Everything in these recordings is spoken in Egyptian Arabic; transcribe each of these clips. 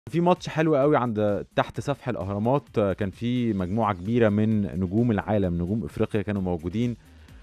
في ماتش حلو قوي عند تحت سفح الاهرامات آه، كان في مجموعه كبيره من نجوم العالم نجوم افريقيا كانوا موجودين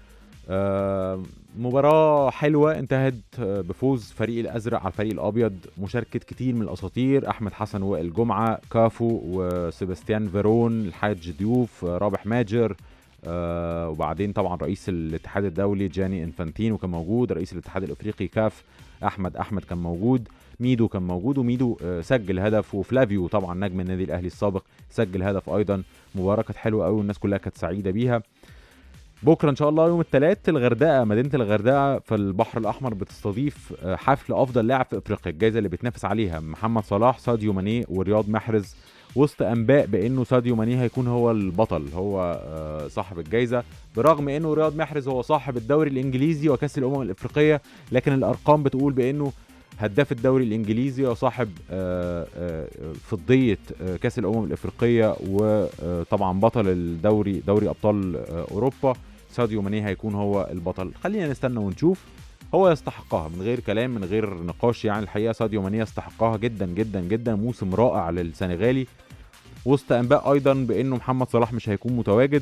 آه، مباراة حلوة انتهت آه، بفوز فريق الأزرق على الفريق الأبيض مشاركة كتير من الأساطير أحمد حسن وائل جمعة كافو وسيباستيان فيرون الحاج ضيوف آه، رابح ماجر آه، وبعدين طبعا رئيس الاتحاد الدولي جاني انفانتينو كان موجود رئيس الاتحاد الافريقي كاف احمد احمد كان موجود ميدو كان موجود وميدو آه، سجل هدف وفلافيو طبعا نجم النادي الاهلي السابق سجل هدف ايضا مباراه كانت حلوه قوي والناس كلها كانت سعيده بيها بكره ان شاء الله يوم الثلاث الغردقه مدينه الغردقه في البحر الاحمر بتستضيف آه، حفل افضل لاعب في افريقيا الجائزه اللي بتنافس عليها محمد صلاح ساديو ماني ورياض محرز وسط انباء بانه ساديو ماني هيكون هو البطل هو آه، صاحب الجائزه برغم انه رياض محرز هو صاحب الدوري الانجليزي وكاس الامم الافريقيه لكن الارقام بتقول بانه هداف الدوري الانجليزي وصاحب آه، آه، فضيه آه، كاس الامم الافريقيه وطبعا بطل الدوري دوري ابطال آه، اوروبا ساديو ماني هيكون هو البطل خلينا نستنى ونشوف هو يستحقها من غير كلام من غير نقاش يعني الحقيقه ساديو ماني يستحقها جدا جدا جدا موسم رائع للسنغالي وسط انباء ايضا بانه محمد صلاح مش هيكون متواجد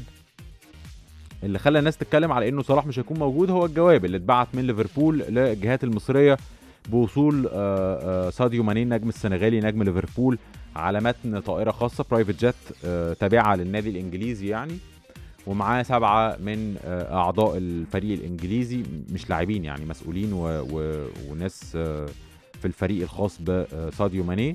اللي خلى الناس تتكلم على انه صلاح مش هيكون موجود هو الجواب اللي اتبعت من ليفربول للجهات المصريه بوصول آه، آه، ساديو ماني النجم السنغالي نجم ليفربول على متن طائره خاصه برايفت جيت آه، تابعه للنادي الانجليزي يعني ومعاه سبعه من آه، اعضاء الفريق الانجليزي مش لاعبين يعني مسؤولين و... و... وناس آه، في الفريق الخاص بساديو ماني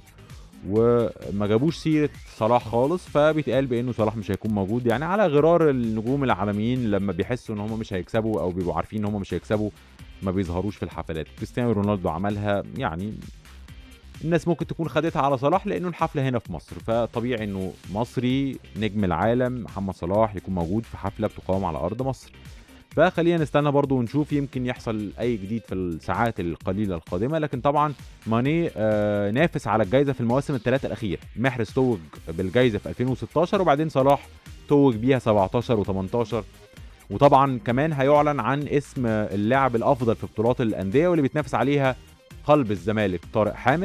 وما جابوش سيره صلاح خالص فبيتقال بانه صلاح مش هيكون موجود يعني على غرار النجوم العالميين لما بيحسوا ان هم مش هيكسبوا او بيبقوا عارفين ان هم مش هيكسبوا ما بيظهروش في الحفلات كريستيانو رونالدو عملها يعني الناس ممكن تكون خدتها على صلاح لانه الحفله هنا في مصر فطبيعي انه مصري نجم العالم محمد صلاح يكون موجود في حفله بتقام على ارض مصر فخلينا نستنى برضو ونشوف يمكن يحصل اي جديد في الساعات القليله القادمه لكن طبعا ماني آه نافس على الجائزه في المواسم الثلاثه الاخيره محرز توج بالجائزه في 2016 وبعدين صلاح توج بيها 17 و18 وطبعا كمان هيعلن عن اسم اللاعب الافضل في بطولات الانديه واللي بيتنافس عليها قلب الزمالك طارق حامد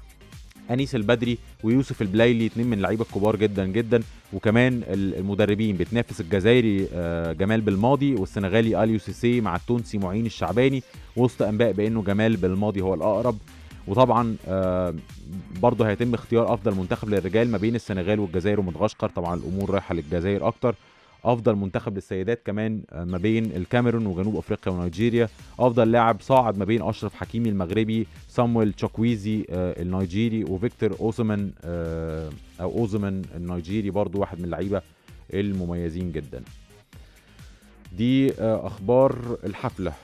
انيس البدري ويوسف البلايلي اتنين من اللعيبه الكبار جدا جدا وكمان ال- المدربين بتنافس الجزائري آه، جمال بالماضي والسنغالي اليو سيسي مع التونسي معين الشعباني وسط انباء بانه جمال بالماضي هو الاقرب وطبعا آه، برضه هيتم اختيار افضل منتخب للرجال ما بين السنغال والجزائر ومدغشقر طبعا الامور رايحه للجزائر اكتر افضل منتخب للسيدات كمان آه، ما بين الكاميرون وجنوب افريقيا ونيجيريا افضل لاعب صاعد ما بين اشرف حكيمي المغربي صامويل تشاكويزي آه، النيجيري وفيكتور اوزمان آه، او اوزمان النيجيري برضو واحد من اللعيبه المميزين جدا دي آه، اخبار الحفله